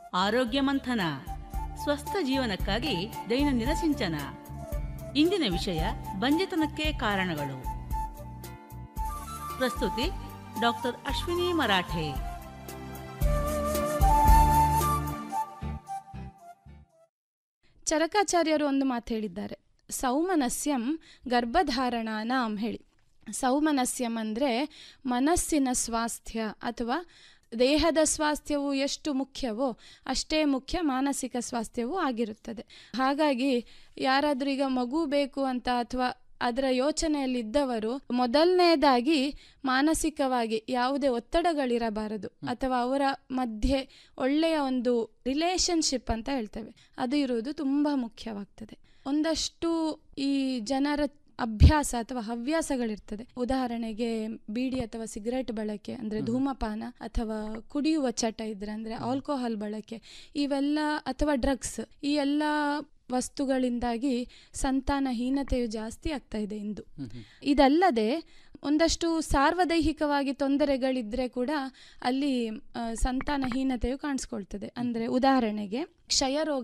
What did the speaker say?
ಆರೋಗ್ಯ ಮಂಥನ ಸ್ವಸ್ಥ ಜೀವನಕ್ಕಾಗಿ ದೈನಂದಿನ ಸಿಂಚನ ಇಂದಿನ ವಿಷಯ ಬಂಜೆತನಕ್ಕೆ ಕಾರಣಗಳು ಪ್ರಸ್ತುತಿ ಡಾಕ್ಟರ್ ಅಶ್ವಿನಿ ಮರಾಠೆ ಚರಕಾಚಾರ್ಯರು ಒಂದು ಮಾತು ಹೇಳಿದ್ದಾರೆ ಸೌಮನಸ್ಯಂ ಗರ್ಭಧಾರಣಾನಾಂ ಹೇಳಿ ಸೌಮನಸ್ಯಂ ಅಂದರೆ ಮನಸ್ಸಿನ ಸ್ವಾಸ್ಥ್ಯ ಅಥವಾ ದೇಹದ ಸ್ವಾಸ್ಥ್ಯವು ಎಷ್ಟು ಮುಖ್ಯವೋ ಅಷ್ಟೇ ಮುಖ್ಯ ಮಾನಸಿಕ ಸ್ವಾಸ್ಥ್ಯವೂ ಆಗಿರುತ್ತದೆ ಹಾಗಾಗಿ ಯಾರಾದರೂ ಈಗ ಮಗು ಬೇಕು ಅಂತ ಅಥವಾ ಅದರ ಯೋಚನೆಯಲ್ಲಿದ್ದವರು ಮೊದಲನೇದಾಗಿ ಮಾನಸಿಕವಾಗಿ ಯಾವುದೇ ಒತ್ತಡಗಳಿರಬಾರದು ಅಥವಾ ಅವರ ಮಧ್ಯೆ ಒಳ್ಳೆಯ ಒಂದು ರಿಲೇಶನ್ಶಿಪ್ ಅಂತ ಹೇಳ್ತೇವೆ ಅದು ಇರುವುದು ತುಂಬ ಮುಖ್ಯವಾಗ್ತದೆ ಒಂದಷ್ಟು ಈ ಜನರ ಅಭ್ಯಾಸ ಅಥವಾ ಹವ್ಯಾಸಗಳಿರ್ತದೆ ಉದಾಹರಣೆಗೆ ಬೀಡಿ ಅಥವಾ ಸಿಗರೆಟ್ ಬಳಕೆ ಅಂದರೆ ಧೂಮಪಾನ ಅಥವಾ ಕುಡಿಯುವ ಚಟ ಇದ್ರೆ ಅಂದರೆ ಆಲ್ಕೋಹಾಲ್ ಬಳಕೆ ಇವೆಲ್ಲ ಅಥವಾ ಡ್ರಗ್ಸ್ ಈ ಎಲ್ಲ ವಸ್ತುಗಳಿಂದಾಗಿ ಸಂತಾನಹೀನತೆಯು ಜಾಸ್ತಿ ಆಗ್ತಾ ಇದೆ ಇಂದು ಇದಲ್ಲದೆ ಒಂದಷ್ಟು ಸಾರ್ವದೈಹಿಕವಾಗಿ ತೊಂದರೆಗಳಿದ್ರೆ ಕೂಡ ಅಲ್ಲಿ ಆ, ಸಂತಾನಹೀನತೆಯು ಕಾಣಿಸ್ಕೊಳ್ತದೆ ಅಂದರೆ ಉದಾಹರಣೆಗೆ ಕ್ಷಯರೋಗ